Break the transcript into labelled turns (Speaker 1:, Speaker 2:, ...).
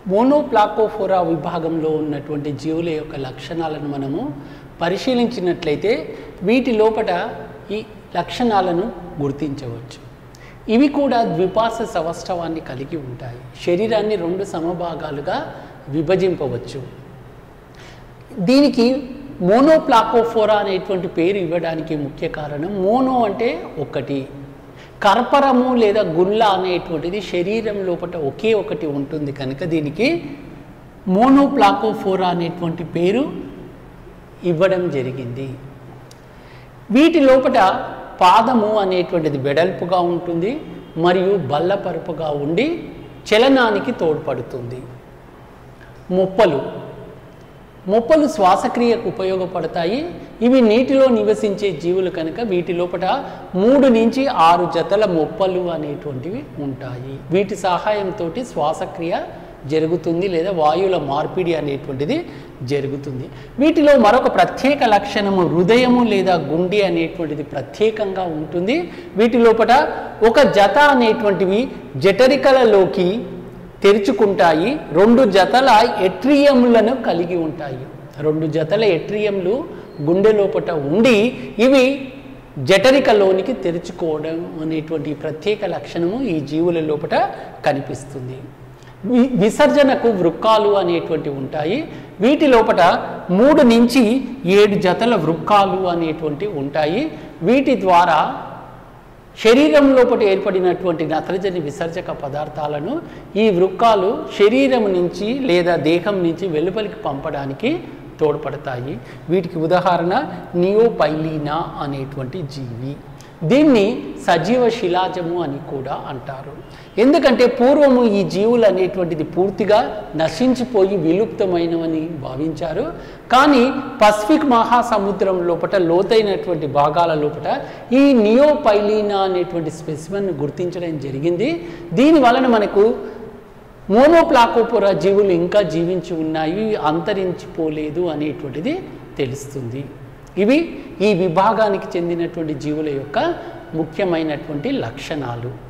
Speaker 1: మోనోప్లాకోఫోరా విభాగంలో ఉన్నటువంటి జీవుల యొక్క లక్షణాలను మనము పరిశీలించినట్లయితే వీటి లోపట ఈ లక్షణాలను గుర్తించవచ్చు ఇవి కూడా ద్విపార్శ సవస్తవాన్ని కలిగి ఉంటాయి శరీరాన్ని రెండు సమభాగాలుగా విభజింపవచ్చు దీనికి మోనోప్లాకోఫోరా అనేటువంటి పేరు ఇవ్వడానికి ముఖ్య కారణం మోనో అంటే ఒకటి కర్పరము లేదా గుల్ల అనేటువంటిది శరీరం లోపల ఒకే ఒకటి ఉంటుంది కనుక దీనికి మోనోప్లాకోఫోరా అనేటువంటి పేరు ఇవ్వడం జరిగింది వీటి లోపల పాదము అనేటువంటిది వెడల్పుగా ఉంటుంది మరియు బల్లపరుపుగా ఉండి చలనానికి తోడ్పడుతుంది మొప్పలు మొప్పలు శ్వాసక్రియకు ఉపయోగపడతాయి ఇవి నీటిలో నివసించే జీవులు కనుక వీటి లోపల మూడు నుంచి ఆరు జతల మొప్పలు అనేటువంటివి ఉంటాయి వీటి సహాయంతో శ్వాసక్రియ జరుగుతుంది లేదా వాయువుల మార్పిడి అనేటువంటిది జరుగుతుంది వీటిలో మరొక ప్రత్యేక లక్షణము హృదయము లేదా గుండె అనేటువంటిది ప్రత్యేకంగా ఉంటుంది వీటి లోపల ఒక జత అనేటువంటివి జఠరికలలోకి తెరుచుకుంటాయి రెండు జతల ఎట్రియములను కలిగి ఉంటాయి రెండు జతల ఎట్రియంలు గుండె లోపట ఉండి ఇవి జఠరికలోనికి తెరుచుకోవడం అనేటువంటి ప్రత్యేక లక్షణము ఈ జీవుల లోపట కనిపిస్తుంది వి విసర్జనకు వృక్కాలు అనేటువంటివి ఉంటాయి వీటి లోపట మూడు నుంచి ఏడు జతల వృక్కాలు అనేటువంటివి ఉంటాయి వీటి ద్వారా శరీరం లోపల ఏర్పడినటువంటి నత్రజని విసర్జక పదార్థాలను ఈ వృక్కాలు శరీరం నుంచి లేదా దేహం నుంచి వెలుపలికి పంపడానికి తోడ్పడతాయి వీటికి ఉదాహరణ నియోపైలీనా అనేటువంటి జీవి దీన్ని సజీవ శిలాజము అని కూడా అంటారు ఎందుకంటే పూర్వము ఈ జీవులు అనేటువంటిది పూర్తిగా నశించిపోయి విలుప్తమైనవని భావించారు కానీ పసిఫిక్ మహాసముద్రం లోపల లోతైనటువంటి భాగాల లోపల ఈ నియోపైలీనా అనేటువంటి స్పెసిమన్ గుర్తించడం జరిగింది దీని వలన మనకు మోనోప్లాకోపోరా జీవులు ఇంకా జీవించి ఉన్నాయి ఇవి అంతరించిపోలేదు అనేటువంటిది తెలుస్తుంది ఇవి ఈ విభాగానికి చెందినటువంటి జీవుల యొక్క ముఖ్యమైనటువంటి లక్షణాలు